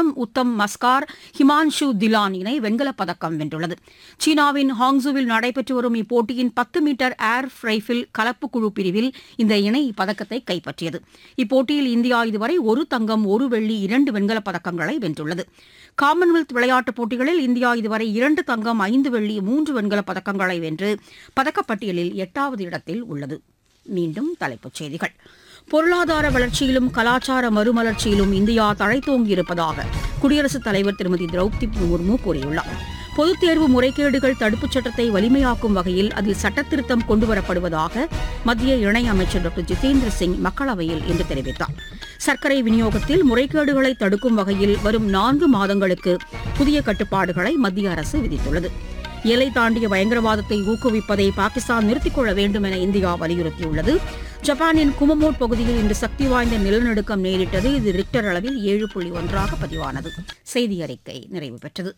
சோனம் உத்தம் மஸ்கார் ஹிமான்ஷு திலான் இணை வெண்கலப் பதக்கம் வென்றுள்ளது சீனாவின் ஹாங்ஸுவில் நடைபெற்று வரும் இப்போட்டியின் பத்து மீட்டர் ஏர் ரைஃபிள் கலப்பு குழு பிரிவில் இந்த இணை இப்பதக்கத்தை கைப்பற்றியது இப்போட்டியில் இந்தியா இதுவரை ஒரு தங்கம் ஒரு வெள்ளி இரண்டு வெண்கலப் பதக்கங்களை வென்றுள்ளது காமன்வெல்த் விளையாட்டுப் போட்டிகளில் இந்தியா இதுவரை இரண்டு தங்கம் ஐந்து வெள்ளி மூன்று வெண்கலப் பதக்கங்களை வென்று பதக்கப்பட்டியலில் எட்டாவது இடத்தில் உள்ளது மீண்டும் தலைப்புச் செய்திகள் பொருளாதார வளர்ச்சியிலும் கலாச்சார மறுமலர்ச்சியிலும் இந்தியா தழைத்தோங்கியிருப்பதாக குடியரசுத் தலைவர் திருமதி திரௌபதி முர்மு கூறியுள்ளார் பொதுத் தேர்வு முறைகேடுகள் தடுப்புச் சட்டத்தை வலிமையாக்கும் வகையில் அதில் சட்டத்திருத்தம் கொண்டுவரப்படுவதாக மத்திய இணையமைச்சர் டாக்டர் ஜிதேந்திர சிங் மக்களவையில் இன்று தெரிவித்தார் சர்க்கரை விநியோகத்தில் முறைகேடுகளை தடுக்கும் வகையில் வரும் நான்கு மாதங்களுக்கு புதிய கட்டுப்பாடுகளை மத்திய அரசு விதித்துள்ளது எல்லை தாண்டிய பயங்கரவாதத்தை ஊக்குவிப்பதை பாகிஸ்தான் நிறுத்திக் கொள்ள வேண்டும் என இந்தியா வலியுறுத்தியுள்ளது ஜப்பானின் குமமோட் பகுதியில் இன்று சக்தி வாய்ந்த நிலநடுக்கம் நேரிட்டது இது ரிக்டர் அளவில் ஏழு புள்ளி ஒன்றாக பதிவானது செய்தி அறிக்கை நிறைவு பெற்றது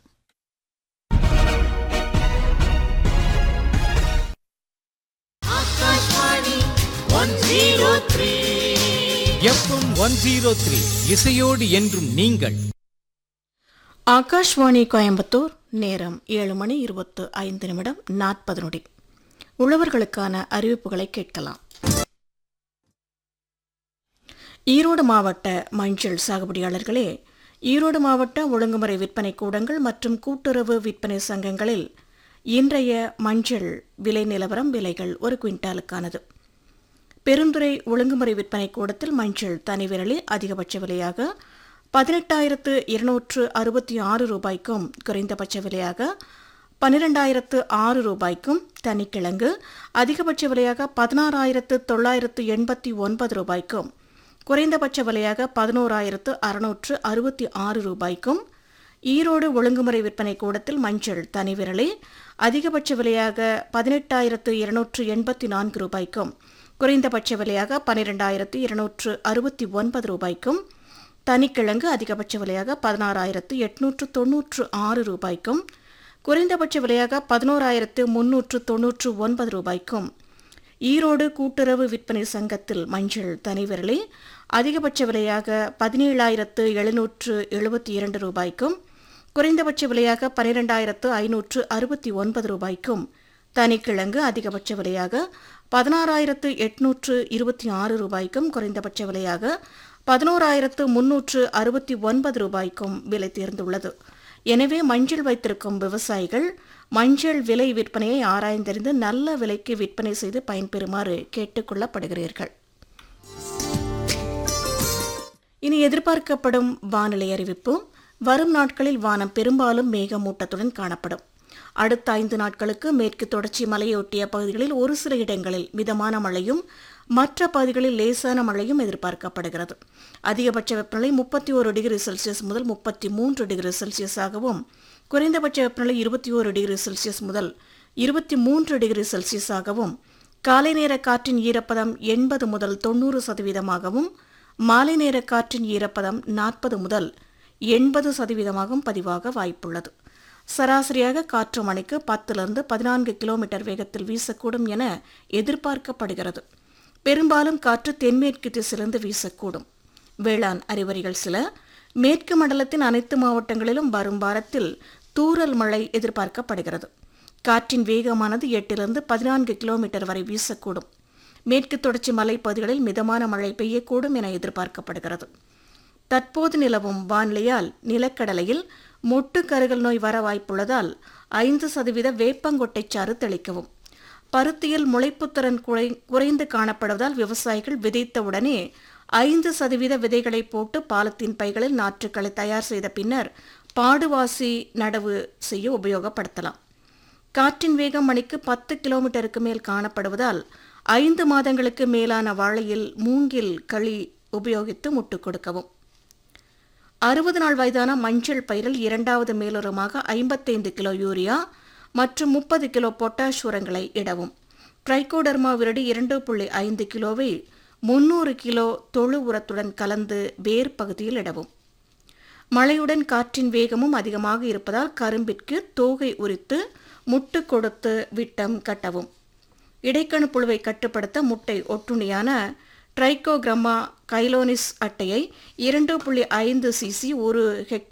எஃப்எம் ஒன் ஜீரோ த்ரீ இசையோடு என்றும் நீங்கள் ஆகாஷ்வாணி கோயம்புத்தூர் நேரம் ஏழு மணி இருபத்து ஐந்து நிமிடம் நாற்பது நொடி உழவர்களுக்கான அறிவிப்புகளை கேட்கலாம் ஈரோடு மாவட்ட மஞ்சள் சாகுபடியாளர்களே ஈரோடு மாவட்ட ஒழுங்குமுறை விற்பனை கூடங்கள் மற்றும் கூட்டுறவு விற்பனை சங்கங்களில் இன்றைய மஞ்சள் விலை நிலவரம் விலைகள் ஒரு குவிண்டாலுக்கானது பெருந்துறை ஒழுங்குமுறை விற்பனை கூடத்தில் மஞ்சள் தனி விரலி அதிகபட்ச விலையாக பதினெட்டாயிரத்து இருநூற்று அறுபத்தி ஆறு ரூபாய்க்கும் குறைந்தபட்ச விலையாக பன்னிரெண்டாயிரத்து ஆறு ரூபாய்க்கும் தனிக்கிழங்கு அதிகபட்ச விலையாக பதினாறாயிரத்து தொள்ளாயிரத்து எண்பத்தி ஒன்பது ரூபாய்க்கும் குறைந்தபட்ச விலையாக பதினோராயிரத்து அறுநூற்று அறுபத்தி ஆறு ரூபாய்க்கும் ஈரோடு ஒழுங்குமுறை விற்பனை கூடத்தில் மஞ்சள் தனி விரலி அதிகபட்ச விலையாக பதினெட்டாயிரத்து இருநூற்று எண்பத்தி நான்கு ரூபாய்க்கும் குறைந்தபட்ச விலையாக பன்னிரெண்டாயிரத்து இருநூற்று அறுபத்தி ஒன்பது ரூபாய்க்கும் தனிக்கிழங்கு அதிகபட்ச விலையாக பதினாறாயிரத்து எட்நூற்று தொன்னூற்று ஆறு ரூபாய்க்கும் குறைந்தபட்ச விலையாக பதினோராயிரத்து முன்னூற்று தொன்னூற்று ஒன்பது ரூபாய்க்கும் ஈரோடு கூட்டுறவு விற்பனை சங்கத்தில் மஞ்சள் தனிவிரலி அதிகபட்ச விலையாக பதினேழாயிரத்து எழுநூற்று எழுபத்தி இரண்டு ரூபாய்க்கும் குறைந்தபட்ச விலையாக பன்னிரெண்டாயிரத்து ஐநூற்று அறுபத்தி ஒன்பது ரூபாய்க்கும் தனிக்கிழங்கு அதிகபட்ச விலையாக பதினாறாயிரத்து எட்நூற்று இருபத்தி ஆறு ரூபாய்க்கும் குறைந்தபட்ச விலையாக பதினோராயிரத்து முன்னூற்று அறுபத்தி ஒன்பது ரூபாய்க்கும் விலை தேர்ந்துள்ளது எனவே மஞ்சள் வைத்திருக்கும் விவசாயிகள் மஞ்சள் விலை விற்பனையை ஆராய்ந்தறிந்து நல்ல விலைக்கு விற்பனை செய்து பயன்பெறுமாறு கேட்டுக்கொள்ளப்படுகிறீர்கள் இனி எதிர்பார்க்கப்படும் வானிலை அறிவிப்பு வரும் நாட்களில் வானம் பெரும்பாலும் மேகமூட்டத்துடன் காணப்படும் அடுத்த ஐந்து நாட்களுக்கு மேற்கு தொடர்ச்சி மலையொட்டிய பகுதிகளில் ஒரு சில இடங்களில் மிதமான மழையும் மற்ற பகுதிகளில் லேசான மழையும் எதிர்பார்க்கப்படுகிறது அதிகபட்ச வெப்பநிலை முப்பத்தி ஒரு டிகிரி செல்சியஸ் முதல் முப்பத்தி மூன்று டிகிரி செல்சியஸாகவும் குறைந்தபட்ச வெப்பநிலை இருபத்தி ஒரு டிகிரி செல்சியஸ் முதல் இருபத்தி மூன்று டிகிரி செல்சியஸாகவும் காலை நேர காற்றின் ஈரப்பதம் எண்பது முதல் தொண்ணூறு சதவீதமாகவும் மாலை நேர காற்றின் ஈரப்பதம் நாற்பது முதல் எண்பது சதவீதமாகவும் பதிவாக வாய்ப்புள்ளது சராசரியாக காற்று மணிக்கு பத்திலிருந்து பதினான்கு கிலோமீட்டர் வேகத்தில் வீசக்கூடும் என எதிர்பார்க்கப்படுகிறது பெரும்பாலும் காற்று தென்மேற்கு திசையிலிருந்து வீசக்கூடும் வேளாண் அறிவறிகள் சில மேற்கு மண்டலத்தின் அனைத்து மாவட்டங்களிலும் வரும் வாரத்தில் தூறல் மழை எதிர்பார்க்கப்படுகிறது காற்றின் வேகமானது எட்டிலிருந்து பதினான்கு கிலோமீட்டர் வரை வீசக்கூடும் மேற்கு தொடர்ச்சி மலைப்பகுதிகளில் மிதமான மழை பெய்யக்கூடும் என எதிர்பார்க்கப்படுகிறது தற்போது நிலவும் வானிலையால் நிலக்கடலையில் மொட்டு கருகல் நோய் வர வாய்ப்புள்ளதால் ஐந்து சதவீத வேப்பங்கொட்டை சாறு தெளிக்கவும் பருத்தியில் முளைப்புத்திறன் குறை குறைந்து காணப்படுவதால் விவசாயிகள் விதைத்தவுடனே ஐந்து சதவீத விதைகளை போட்டு பாலத்தின் பைகளில் நாற்றுக்களை தயார் செய்த பின்னர் பாடுவாசி நடவு செய்ய உபயோகப்படுத்தலாம் காற்றின் வேகம் மணிக்கு பத்து கிலோமீட்டருக்கு மேல் காணப்படுவதால் ஐந்து மாதங்களுக்கு மேலான வாழையில் மூங்கில் களி உபயோகித்து முட்டு கொடுக்கவும் அறுபது நாள் வயதான மஞ்சள் பயிரில் இரண்டாவது மேலுரமாக ஐம்பத்தைந்து கிலோ யூரியா மற்றும் முப்பது கிலோ பொட்டாஷ் உரங்களை இடவும் ட்ரைகோடர்மா விரடி இரண்டு புள்ளி ஐந்து கிலோவை முன்னூறு கிலோ தொழு உரத்துடன் கலந்து வேர் பகுதியில் இடவும் மழையுடன் காற்றின் வேகமும் அதிகமாக இருப்பதால் கரும்பிற்கு தோகை உரித்து முட்டு கொடுத்து விட்டம் கட்டவும் இடைக்கணு புழுவை கட்டுப்படுத்த முட்டை ஒட்டுணியான ட்ரைகோகிரம்மா கைலோனிஸ் அட்டையை இரண்டு புள்ளி ஐந்து சிசி ஒரு ஹெக்டேர்